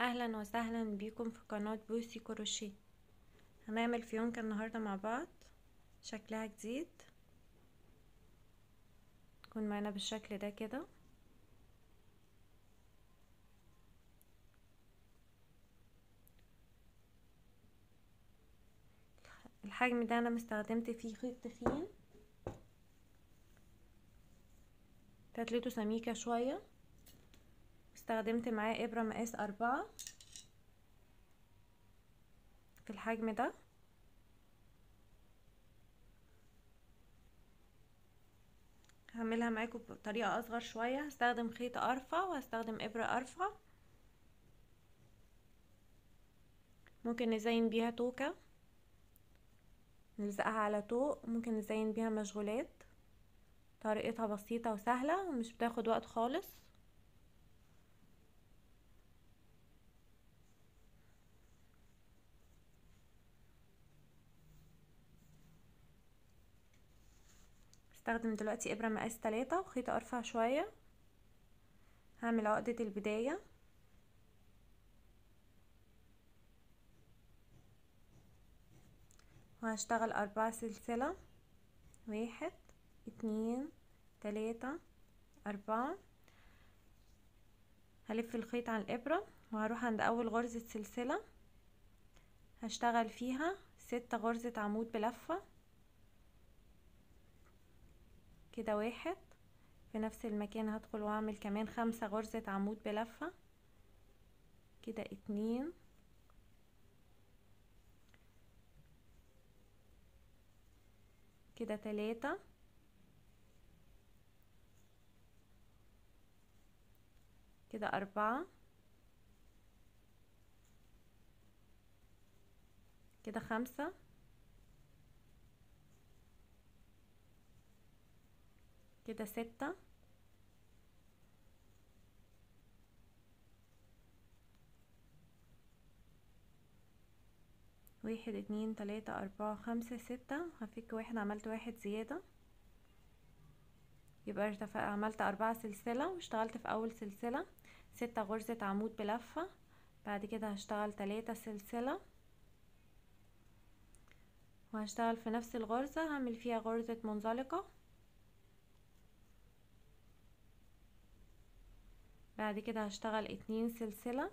اهلا وسهلا بيكم في قناة بوسي كروشيه هنعمل فيونكة النهاردة مع بعض شكلها جديد تكون معانا بالشكل ده كده الحجم ده انا مستخدمت فيه خيط تخين فتلته سميكة شوية استخدمت معاه ابرة مقاس اربعة في الحجم ده هعملها معاكم بطريقة اصغر شوية هستخدم خيط ارفع وهستخدم ابرة ارفع ممكن نزين بيها توكة نلزقها على طوق ممكن نزين بيها مشغولات طريقتها بسيطة وسهلة ومش بتاخد وقت خالص استخدم دلوقتي ابرة مقاس تلاتة وخيط ارفع شوية هعمل عقدة البداية وهشتغل اربعة سلسلة واحد اتنين تلاتة اربعة هلف الخيط على الابرة وهروح عند اول غرزة سلسلة هشتغل فيها ستة غرزة عمود بلفة كده واحد في نفس المكان هدخل واعمل كمان خمسة غرزة عمود بلفة كده اتنين كده تلاتة كده أربعة كده خمسة كده ستة واحد اتنين تلاتة اربعة خمسة ستة هفك واحد عملت واحد زيادة يبقى ارتفع عملت اربعة سلسلة واشتغلت في اول سلسلة ستة غرزة عمود بلفة بعد كده هشتغل تلاتة سلسلة وهشتغل في نفس الغرزة هعمل فيها غرزة منزلقة بعد كده هشتغل اتنين سلسلة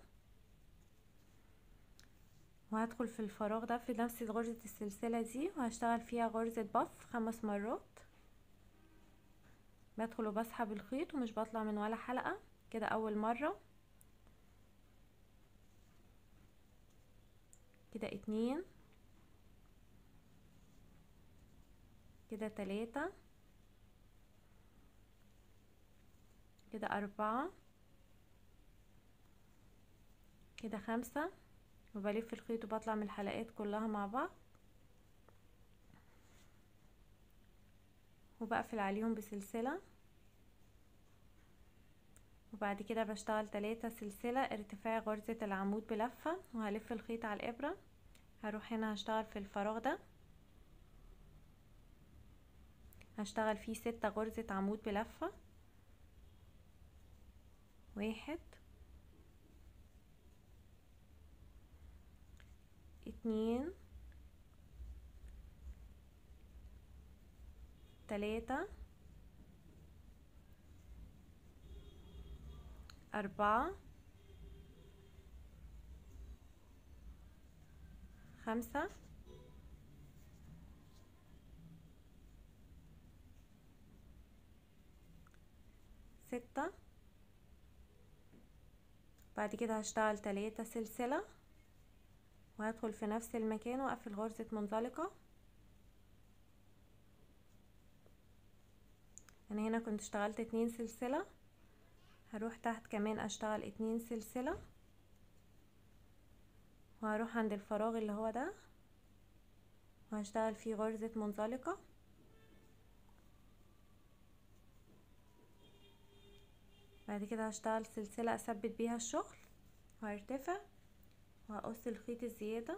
وهدخل في الفراغ ده في نفس غرزة السلسلة دي وهشتغل فيها غرزة بف خمس مرات بدخل وبسحب الخيط ومش بطلع من ولا حلقة كده اول مرة كده اتنين كده تلاتة كده اربعة كده خمسة وبلف الخيط وبطلع من الحلقات كلها مع بعض وبقفل عليهم بسلسلة وبعد كده بشتغل تلاتة سلسلة ارتفاع غرزة العمود بلفة وهلف الخيط على الابرة هروح هنا هشتغل في الفراغ ده هشتغل فيه ستة غرزة عمود بلفة واحد اتنين تلاتة أربعة خمسة ستة بعد كده هشتغل تلاتة سلسلة وهدخل في نفس المكان واقفل غرزة منزلقة انا هنا كنت اشتغلت اتنين سلسلة هروح تحت كمان اشتغل اتنين سلسلة وهروح عند الفراغ اللي هو ده وهشتغل فيه غرزة منزلقة بعد كده هشتغل سلسلة اثبت بيها الشغل وهرتفع وهقص الخيط الزيادة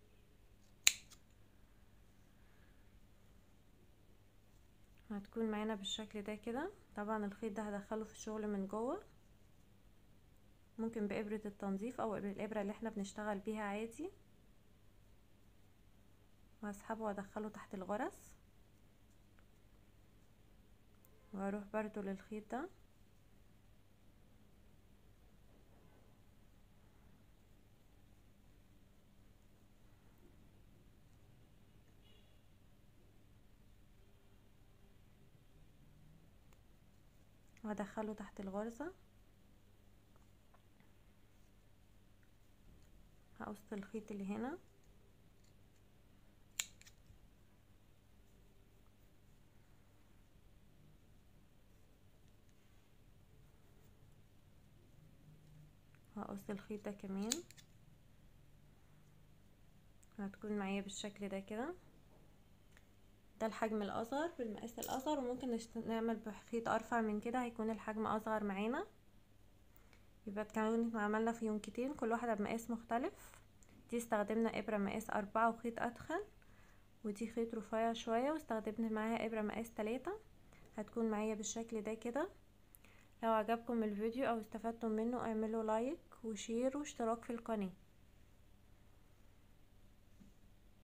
هتكون معانا بالشكل ده كده طبعا الخيط ده هدخله في الشغل من جوه ممكن بإبرة التنظيف او بالإبرة اللي احنا بنشتغل بيها عادي واسحبه وادخله تحت الغرز واروح برضو للخيط ده وادخله تحت الغرزة هقص الخيط اللي هنا هقص الخيط ده كمان هتكون معايا بالشكل ده كده ده الحجم الاصغر بالمقاس الاصغر وممكن نعمل بخيط ارفع من كده هيكون الحجم اصغر معانا يبقى كمان عملنا فيونكتين كل واحدة بمقاس مختلف دي استخدمنا ابرة مقاس اربعة وخيط ادخل ودي خيط رفيع شوية واستخدمنا معاها ابرة مقاس تلاتة هتكون معايا بالشكل ده كده لو عجبكم الفيديو او استفدتم منه اعملوا لايك وشير واشتراك في القناة